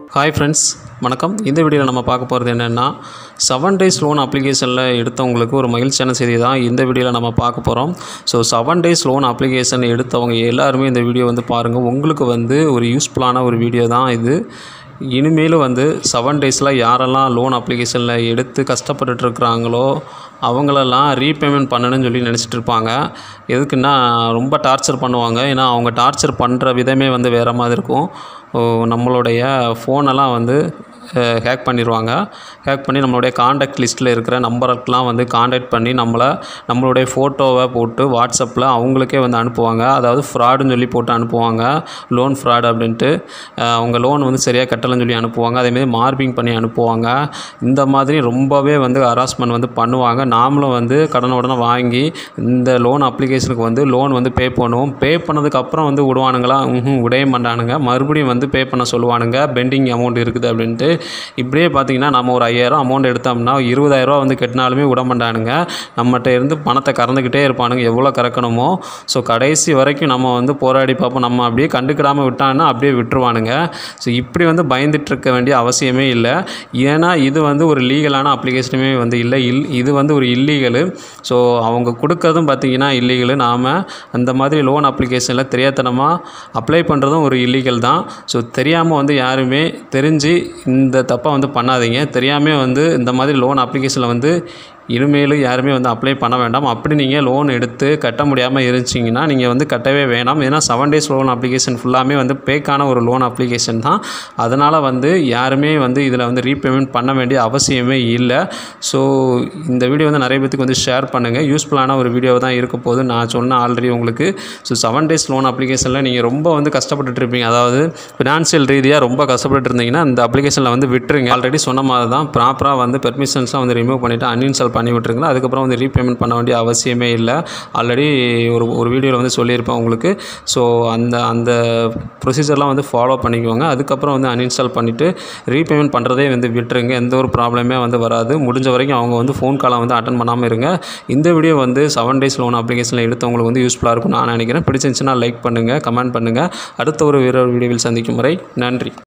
hi friends வணக்கம் இந்த வீடியோவில் நம்ம பார்க்க போகிறது என்னென்னா செவன் டேஸ் லோன் அப்ளிகேஷனில் எடுத்தவங்களுக்கு ஒரு மகிழ்ச்சியான செய்தி தான் இந்த வீடியோவில் நம்ம பார்க்க போகிறோம் so seven days loan application எடுத்தவங்க எல்லாருமே இந்த வீடியோ வந்து பாருங்கள் உங்களுக்கு வந்து ஒரு யூஸ்ஃபுல்லான ஒரு வீடியோ தான் இது இனிமேலும் வந்து செவன் டேஸில் யாரெல்லாம் லோன் அப்ளிகேஷனில் எடுத்து கஷ்டப்பட்டுட்டு இருக்கிறாங்களோ அவங்களெல்லாம் ரீபேமெண்ட் பண்ணணும்னு சொல்லி நினச்சிட்டு இருப்பாங்க எதுக்குன்னா ரொம்ப டார்ச்சர் பண்ணுவாங்க ஏன்னா அவங்க டார்ச்சர் பண்ணுற விதமே வந்து வேறு மாதிரி இருக்கும் ஓ, நம்மளுடைய ஃபோனெல்லாம் வந்து ஹேக் பண்ணிடுவாங்க ஹேக் பண்ணி நம்மளுடைய காண்டாக்ட் லிஸ்ட்டில் இருக்கிற நம்பருக்கெலாம் வந்து காண்டாக்ட் பண்ணி நம்மளை நம்மளுடைய ஃபோட்டோவை போட்டு வாட்ஸ்அப்பில் அவங்களுக்கே வந்து அனுப்புவாங்க அதாவது ஃப்ராடுன்னு சொல்லி போட்டு அனுப்புவாங்க லோன் ஃப்ராட் அப்படின்ட்டு அஹ், அவங்க லோன் வந்து சரியாக கட்டலைன்னு சொல்லி அனுப்புவாங்க அதேமாதிரி மார்பிங் பண்ணி அனுப்புவாங்க இந்த மாதிரி ரொம்பவே வந்து ஹராஸ்மெண்ட் வந்து பண்ணுவாங்க நாமளும் வந்து கடனை உடனே வாங்கி இந்த லோன் அப்ளிகேஷனுக்கு வந்து லோன் வந்து பே பண்ணுவோம் பே பண்ணதுக்கப்புறம் வந்து விடுவானுங்களா ம் விடவே மாட்டானுங்க மறுபடியும் வந்து பே பண்ண சொல்லுவானுங்க பெண்டிங் அமௌண்ட் இருக்குது அப்படின்ட்டு இப்படியே பார்த்தீங்கன்னா நம்ம ஒரு ஐயாயிரம் அமௌண்ட் எடுத்தோம்னா இருபதாயிரரூவா வந்து கட்டினாலுமே விட மாட்டானுங்க நம்மகிட்ட இருந்து பணத்தை கறந்துக்கிட்டே இருப்பானுங்க எவ்வளோ கறக்கணுமோ ஸோ கடைசி வரைக்கும் நம்ம வந்து போராடி பார்ப்போம் நம்ம அப்படியே கண்டுக்கிடாமல் விட்டாங்கன்னா அப்படியே விட்டுருவானுங்க ஸோ இப்படி வந்து பயந்துட்டு இருக்க வேண்டிய அவசியமே இல்லை ஏன்னா இது வந்து ஒரு லீகலான அப்ளிகேஷனுமே வந்து இல்லை இல் இது வந்து ஒரு இல்லீகலு ஸோ அவங்க கொடுக்கறதும் பார்த்தீங்கன்னா இல்லீகலு நாம் அந்த மாதிரி லோன் அப்ளிகேஷனில் தெரியாத்தனமாக அப்ளை பண்ணுறதும் ஒரு இல்லீகல் தான் ஸோ தெரியாமல் வந்து யாருமே தெரிஞ்சு இந்த தப்பை வந்து பண்ணாதீங்க தெரியாமல் வந்து இந்த மாதிரி லோன் அப்ளிகேஷனில் வந்து இனிமேலும் யாருமே வந்து அப்ளை பண்ண வேண்டாம் அப்படி நீங்கள் லோன் எடுத்து கட்ட முடியாமல் இருந்துச்சிங்கன்னா நீங்கள் வந்து கட்டவே வேணாம் ஏன்னா செவன் டேஸ் லோன் அப்ளிகேஷன் ஃபுல்லாமே வந்து பேக்கான ஒரு லோன் அப்ளிகேஷன் தான் அதனால் வந்து யாருமே வந்து இதில் வந்து ரீபேமெண்ட் பண்ண வேண்டிய அவசியமே இல்லை ஸோ இந்த வீடியோ வந்து நிறைய பேத்துக்கு வந்து ஷேர் பண்ணுங்கள் யூஸ்ஃபுல்லான ஒரு வீடியோ தான் இருக்க போது நான் சொன்ன ஆல்ரெடி உங்களுக்கு ஸோ செவன் டேஸ் லோன் அப்ளிகேஷனில் நீங்கள் ரொம்ப வந்து கஷ்டப்பட்டுட்டு இருப்பீங்க அதாவது ஃபினான்ஷியல் ரீதியாக ரொம்ப கஷ்டப்பட்டு இருந்தீங்கன்னா இந்த அப்ளிகேஷனில் வந்து விட்டுருங்க ஆல்ரெடி சொன்ன மாதிரி தான் ப்ராப்பராக வந்து பெர்மிஷன்ஸ்லாம் வந்து ரிமூவ் பண்ணிவிட்டு அன்இன்ஸ்டால் பண்ணி விட்டுருங்க அதுக்கப்புறம் வந்து ரீபேமெண்ட் பண்ண வேண்டிய அவசியமே இல்லை ஆல்ரெடி ஒரு ஒரு வீடியோவில் வந்து சொல்லியிருப்பேன் உங்களுக்கு ஸோ அந்த அந்த ப்ரொசீஜர்லாம் வந்து ஃபாலோ பண்ணிக்கோங்க அதுக்கப்புறம் வந்து அன்இன்ஸ்டால் பண்ணிவிட்டு ரீபேமெண்ட் பண்ணுறதே வந்து விட்டுருங்க எந்த ஒரு ப்ராப்ளமே வந்து வராது முடிஞ்ச வரைக்கும் அவங்க வந்து ஃபோன் காலை வந்து அட்டன் பண்ணாமல் இருங்க இந்த வீடியோ வந்து செவன் டேஸ் லோன் அப்ளிகேஷனில் எடுத்தவங்களுக்கு வந்து யூஸ்ஃபுல்லாக இருக்கும் நான் நினைக்கிறேன் பிடிச்சிருந்துச்சுன்னா லைக் பண்ணுங்கள் கமெண்ட் பண்ணுங்கள் அடுத்த ஒரு வேற ஒரு வீடியோவில் சந்திக்கும் வரை நன்றி